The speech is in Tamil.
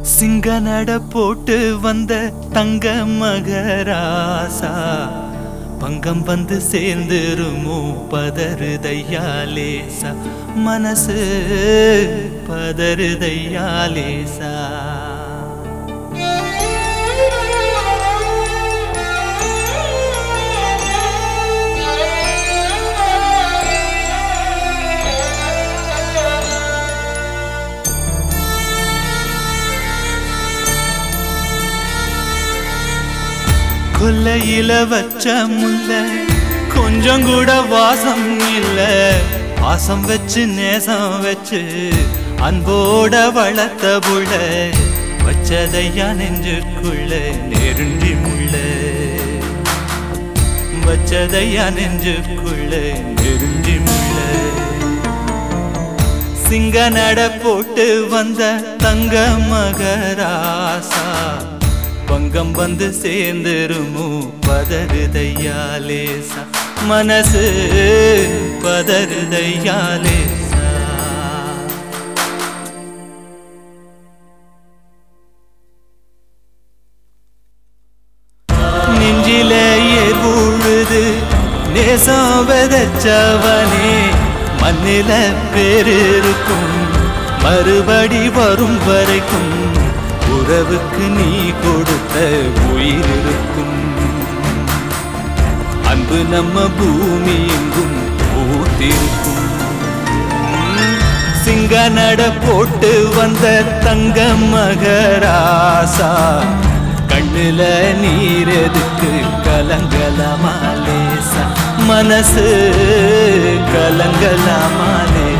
சிங்க நட போட்டு வந்த தங்க மகராசா பங்கம் வந்து சேர்ந்துருமோ பதறுதையாலேசா மனசு பதறுதையாலேசா கொல்லையில வச்ச முல்ல கொஞ்சம் கூட வாசம் இல்ல பாசம் வச்சு நேசம் வச்சு அன்போட வளர்த்த புள்ள வச்சதையா நெஞ்சுக்குள்ள நெருங்கி முள்ள வச்சதையா நெஞ்சுக்குள்ள நெருங்கி முள்ள சிங்க நட போட்டு வந்த தங்க மகராசா பங்கம் வந்து சேர்ந்துருமோ பதறுதையாலேசா மனசு பதறுதையாலேசா நெஞ்சில ஏற்புழுது நேசம் விதைச்சவனே மண்ணில பேர் இருக்கும் மறுபடி வரும் வரைக்கும் உறவுக்கு நீ கொடுத்த உயிர் இருக்கும் அன்பு நம்ம பூமி எங்கும் பூத்திருக்கும் சிங்க நட போட்டு வந்த தங்க மகராசா கண்ணுல நீர் எதுக்கு கலங்கலமாலேசா மனசு கலங்கலமாலேசா